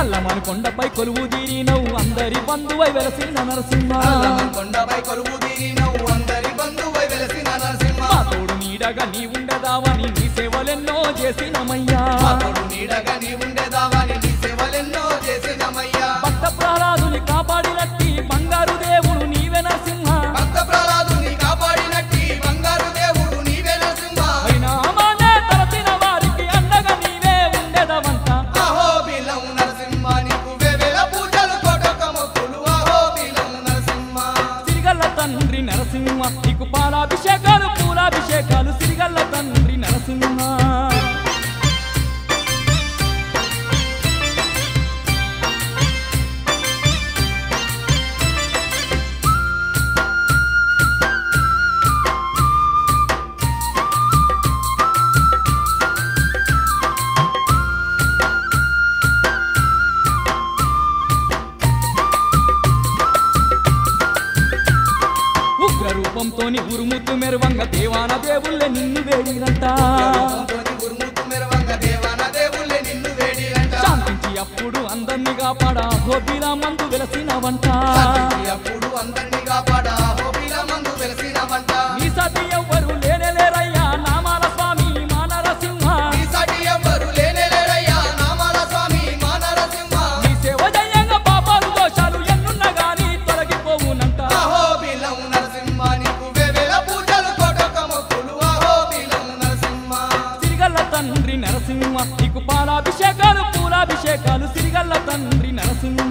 నల్లమని కొండపై కొలువు తీరినవు అందరి బంధువై వెలసిన నరసింహ నల్లమన్ కొండపై కొలువు తీరినవు అందరి బంధువై వెలసిన నరసింహ మా తోడు నీడగా నీ ఉండదావని నీ సేవలెన్నో చేసినమయ్యా మా తోడు నీడగా నీ ఉండేదావని నీ సేవలెన్నో చేసినమయ్యా భక్త ప్రహ్లాదుని కాపాడినట్టి బంగారు దేవుడు నీవే నరసింహ భక్త ప్రహ్లాదుని కాపాడినట్టి బంగారు దేవుడు నీవే నరసింహ అయినా మానే తలసిన వారికి అండగా నీవే ఉండేదవంతా అహో బిలం నరసింహ నీకు వేవేల పూజలు కోటొక మొక్కులు అహో బిలం నరసింహ సిరిగల్ల తండ్రి నరసింహ నీకు పాలాభిషేకాలు పూలాభిషేకాలు సిరిగల్ల తండ్రి నరసింహ ఉగ్ర రూపంతోని ఉరుముతు మెరువంగ దేవాన దేవుళ్ళే నిన్ను వేడిరంట రూపంతోని ఉరుముతు మెరవంగ దేవాన దేవుళ్ళే నిన్ను వేడిరంట శాంతించి అప్పుడు అందరినీ కాపాడా గోపిలా మందు వెలసినవంట శాంతించి అప్పుడు అందరినీ కాపాడా అహో బిలమందు వెలసినవంట నీ సతి ఎవ్వరు లేనేలేరయ్యా నామాల స్వామి మా నరసింహ ఈ సాటి ఎవ్వరు లేనేలేరయ్యా నామాల స్వామి మా నరసింహ నీ సేవ జయంగా పాపాలు దోషాలు ఎన్నున్నా గాని తొలగిపోవునంట అహో బిలం నరసింహ నీకు వేవేల పూజలు కోటొక మొక్కులు అహో బిలం నరసింహ సిరిగల్ల తండ్రి నరసింహ నీకు పాలాభిషేకాలు పూలాభిషేకాలు సిరిగల్ల తండ్రి నరసింహ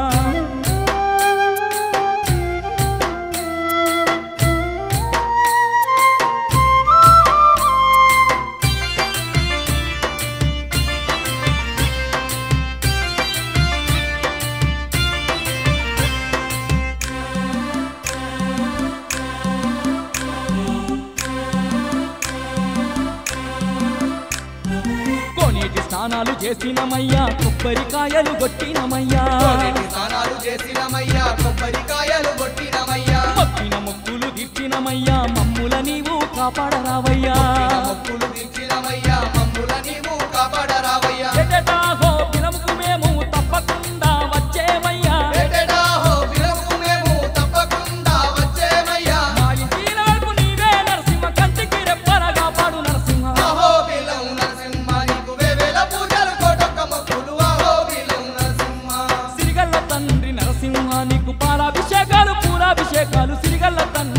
కోనేటి స్నానాలు చేసినమయ్యా కొబ్బరికాయలు కొట్టినమయ్యా కోనేటి స్నానాలు చేసినమయ్యా కొబ్బరికాయలు కొట్టినమయ్యా మొక్కిన మొక్కులు తీర్చినమయ్యా మమ్ముల నీవు కాపాడరావయ్యా మొక్కులు తీర్చినమయ్యా మమ్ముల నీవు కాపాడరావయ్యా ఎటెటా హో పిలముకు మేము తప్పకుండా వచ్చేమయ్యా ఏటేటా హో బిలముకు మేము తప్పకుండా వచ్చేమయ్యా మా ఇంటి నాడుకు నీవే నరసింహ కంటికి రెప్పనగా పాడు నరసింహ అహో బిలం నరసింహ నీకు వేవేల పూజలు కోటొక్క మొక్కులు అహో బిలం నరసింహ సిరిగల్ల తండ్రి నరసింహ నీకు పాలాభిషేకాలు పూలాభిషేకాలు సిరిగల్ల తండ్రి